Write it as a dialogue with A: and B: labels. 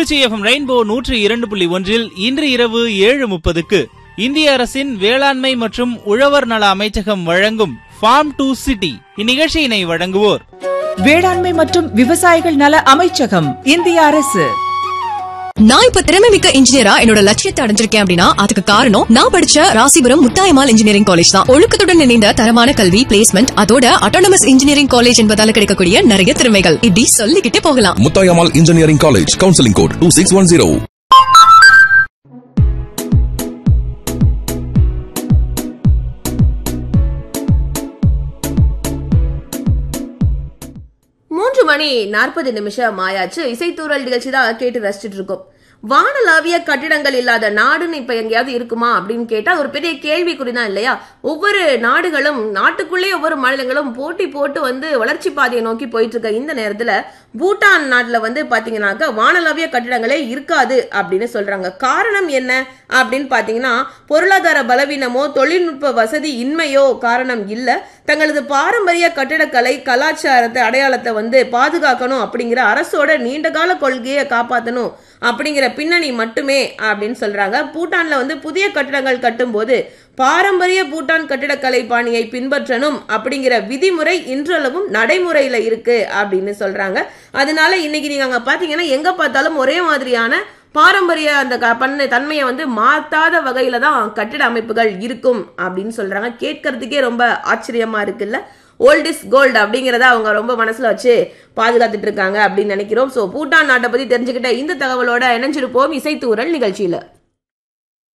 A: Trichy FM rainbow நூற்று இரண்டு புள்ளி ஒன்றில் இன்று இரவு ஏழு முப்பதுக்கு இந்திய அரசின் வேளாண்மை மற்றும் உழவர் நல அமைச்சகம் வழங்கும் ஃபார்ம் டு சிட்டி இந்நிகழ்ச்சியினை வழங்குவோர்
B: வேளாண்மை மற்றும் விவசாயிகள் நல அமைச்சகம் இந்திய அரசு
C: நான் இப்ப திறமை மிக்க இன்ஜினியரா என்னோட லட்சியத்தை அடைஞ்சிருக்கேன் அப்படின்னா அதுக்கு காரணம் நான் படிச்ச ராசிபுரம் முத்தாயமால் இன்ஜினியரிங் காலேஜ் தான் ஒழுக்கத்துடன் இணைந்த தரமான கல்வி பிளேஸ்மெண்ட் அதோட அட்டானமஸ் இன்ஜினியரிங் காலேஜ் என்பதால கிடைக்கக்கூடிய நிறைய திறமைகள் இப்படி சொல்லிக்கிட்டே போகலாம்
D: Muthayammal engineering college counselling code two six one zero
E: மூன்று மணி நாற்பது நிமிஷம் ஆயாச்சு இசைத்தூரல் நிகழ்ச்சி தான் கேட்டு ரசிச்சுட்டு இருக்கோம் வானளாவிய கட்டிடங்கள் இல்லாத நாடுன்னு இப்ப எங்கேயாவது இருக்குமா அப்படின்னு கேட்டா ஒரு பெரிய கேள்விக்குறி தான் இல்லையா ஒவ்வொரு நாடுகளும் நாட்டுக்குள்ளே ஒவ்வொரு மாநிலங்களும் போட்டி போட்டு வந்து வளர்ச்சி பாதையை நோக்கி போயிட்டு இருக்க இந்த நேரத்துல பூட்டான் நாட்டுல வந்து பாத்தீங்கன்னாக்கா வானளாவிய கட்டிடங்களே இருக்காது அப்படின்னு சொல்றாங்க காரணம் என்ன அப்படின்னு பாத்தீங்கன்னா பொருளாதார பலவீனமோ தொழில்நுட்ப வசதி இன்மையோ காரணம் இல்ல தங்களது பாரம்பரிய கட்டிடக்கலை கலாச்சாரத்தை அடையாளத்தை வந்து பாதுகாக்கணும் அப்படிங்கிற அரசோட நீண்டகால கொள்கையை காப்பாற்றணும் அப்படிங்கிற பின்னணி மட்டுமே அப்படின்னு சொல்றாங்க பூட்டான்ல வந்து புதிய கட்டிடங்கள் கட்டும்போது பாரம்பரிய பூட்டான் கட்டிடக்கலை பாணியை பின்பற்றணும் அப்படிங்கிற விதிமுறை இன்றளவும் நடைமுறையில இருக்கு அப்படின்னு சொல்றாங்க அதனால இன்னைக்கு நீங்க அங்க பாத்தீங்கன்னா எங்க பார்த்தாலும் ஒரே மாதிரியான பாரம்பரிய அந்த க- பண்ண தன்மையை வந்து மாத்தாத வகையில தான் கட்டிட அமைப்புகள் இருக்கும் அப்படின்னு சொல்றாங்க கேட்கறதுக்கே ரொம்ப ஆச்சரியமா இருக்குல்ல ஓல்ட் இஸ் கோல்டு அப்படிங்கிறத அவங்க ரொம்ப மனசுல வச்சு பாதுகாத்துட்டு இருக்காங்க அப்படின்னு நினைக்கிறோம் ஸோ பூட்டான் நாட்டை பத்தி தெரிஞ்சுக்கிட்ட இந்த தகவலோட இணைஞ்சிருப்போம் இசைத்தூரல் நிகழ்ச்சியில